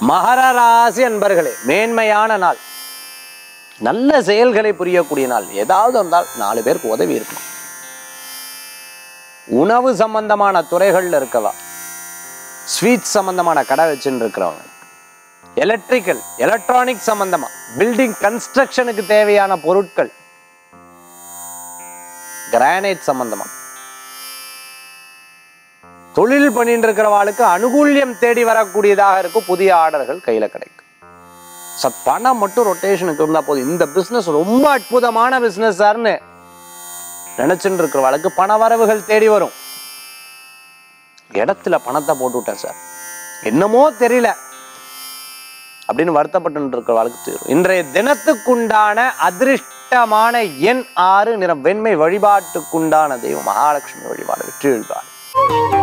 மகர ராசி அன்பர்களே மேன்மையான நாள் நல்ல செயல்களை புரியக்கூடிய நாள் ஏதாவது வந்தால் நாலு பேருக்கு உதவி இருக்கணும் உணவு சம்பந்தமான துறைகள்ல இருக்கவா ஸ்வீட் சம்பந்தமான கடை வச்சுன்னு இருக்கிறவங்க எலக்ட்ரிக்கல் எலக்ட்ரானிக் சம்பந்தமா பில்டிங் கன்ஸ்ட்ரக்ஷனுக்கு தேவையான பொருட்கள் கிரானைட் சம்பந்தமா தொழில் பண்ணிட்டு இருக்கிறவாளுக்கு அனுகூல்யம் தேடி வரக்கூடியதாக இருக்கும் புதிய ஆர்டர்கள் கையில கிடைக்கும் ச பணம் மட்டும் ரொட்டேஷனுக்கு இருந்தா போதும் இந்த பிசினஸ் ரொம்ப அற்புதமான பிசினஸ் சார்னு நினைச்சுட்டு இருக்கிறவாளுக்கு பண வரவுகள் தேடி வரும் இடத்துல பணத்தை போட்டு விட்டேன் சார் என்னமோ தெரியல அப்படின்னு வருத்தப்பட்டு இருக்கிறவாளுக்கு தெரியும் இன்றைய தினத்துக்குண்டான அதிர்ஷ்டமான எண் ஆறு நிறம் வெண்மை வழிபாட்டுக்குண்டான தெய்வம் மகாலட்சுமி வழிபாடு வெற்றி வழிபாடு